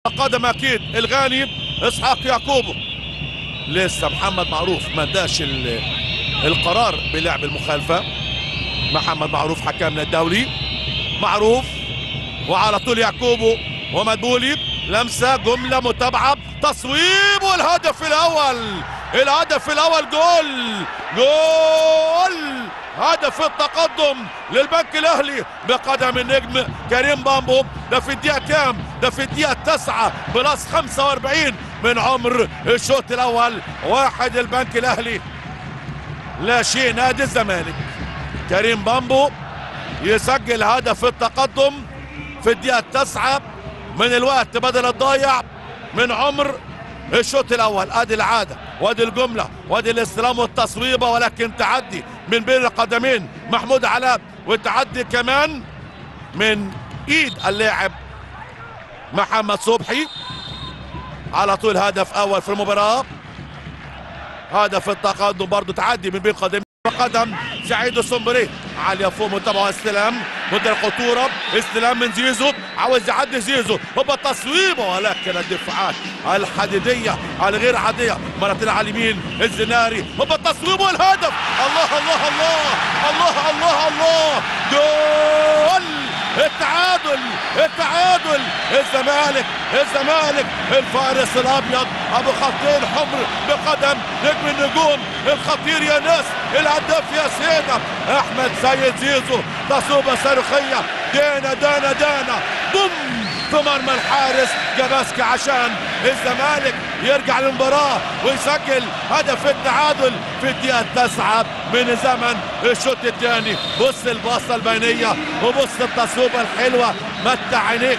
قدم اكيد الغاني اسحاق يعقوب لسه محمد معروف ما اداش ال- القرار بلعب المخالفه محمد معروف حكامنا الدولي معروف وعلى طول يعقوبو ومدبولي لمسه جمله متابعه تصويب والهدف الاول الهدف الاول جول جول هدف التقدم للبنك الاهلي بقدم النجم كريم بامبو ده في الدقيقه كام ده في الدقيقه 9 بلس 45 من عمر الشوط الاول واحد البنك الاهلي لا شيء نادي الزمالك كريم بامبو يسجل هدف التقدم في الدقيقة التاسعة من الوقت بدل الضايع من عمر الشوط الأول أدي العادة وادي الجملة وادي الاستلام والتصويبة ولكن تعدي من بين القدمين محمود علاء وتعدي كمان من إيد اللاعب محمد صبحي على طول هدف أول في المباراة هدف التقدم برضه تعدي من بين قدمين قدم سعيد الصنبري عالية فوق متابعة استلام ضد الخطورة استلام من زيزو عاوز يعدي زيزو هو تصويبه ولكن الدفاعات الحديدية الغير عادية مرتين على اليمين الزناري هو التصويب والهدف الله الله الله الله الله الله جول التعادل التعادل الزمالك الزمالك الفارس الابيض ابو خطين حمر بقدم نجم النجوم الخطير يا ناس الهداف يا سيدة احمد سيد زيزو تصوبة صاروخية دانا دانا دانا بوم في مرمى الحارس جاباسكي عشان الزمالك يرجع للمباراة ويسجل هدف التعادل في الدقيقة التاسعة من زمن الشوط الثاني بص الباصة البينية وبص التصويبة الحلوة متع عينيك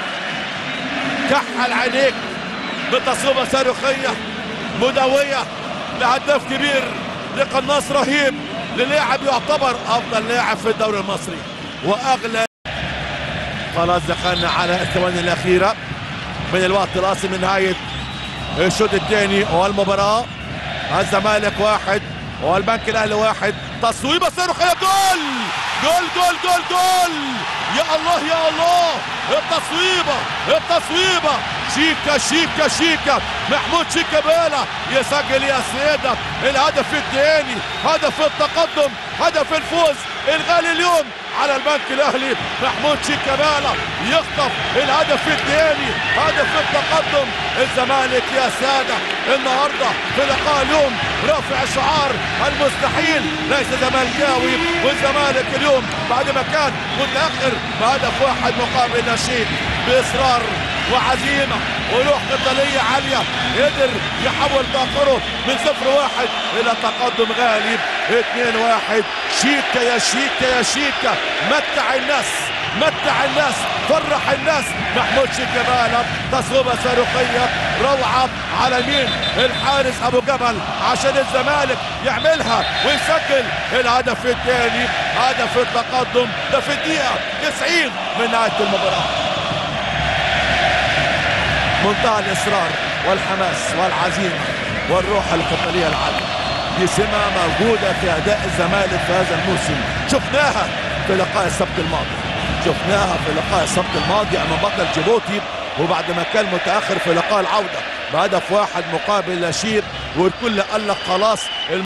كحل عينيك بتصويبة صاروخية مدوية لهداف كبير لقناص رهيب للاعب يعتبر افضل لاعب في الدوري المصري واغلى خلاص دخلنا على الثواني الاخيره من الوقت الاصلي من نهايه الشوط الثاني والمباراه الزمالك واحد والبنك الاهلي واحد تصويبه صاروخيه جول جول جول جول جول يا الله يا الله التصويبه التصويبه شيكا شيكا شيكا محمود شيكا بالا يسجل يا سيدة الهدف الثاني هدف التقدم هدف الفوز الغالي اليوم على البنك الاهلي محمود شيكابالا يخطف الهدف الثاني هدف التقدم الزمالك يا ساده النهارده في لقاء اليوم رافع شعار المستحيل ليس زملكاوي والزمالك اليوم بعد ما كان متاخر بهدف واحد مقابل لا شيء باصرار وعزيمه وروح قتاليه عاليه قدر يحول تاخره من صفر واحد الى تقدم غالي اثنين واحد شيكا يا شيكا يا شيكا متع الناس متع الناس فرح الناس محمود شيكابالا تصويبه صاروخيه روعه على مين الحارس ابو جبل عشان الزمالك يعملها ويسجل الهدف الثاني هدف التقدم ده في الدقيقه 90 من نهايه المباراه منتهى الاصرار والحماس والعزيمه والروح القتاليه العاليه دي سمه موجوده في اداء الزمالك في هذا الموسم شفناها في لقاء السبت الماضي شفناها في لقاء السبت الماضي امام بطل جيبوتي وبعد ما كان متاخر في لقاء العوده بهدف واحد مقابل لا شيء والكل قال لك خلاص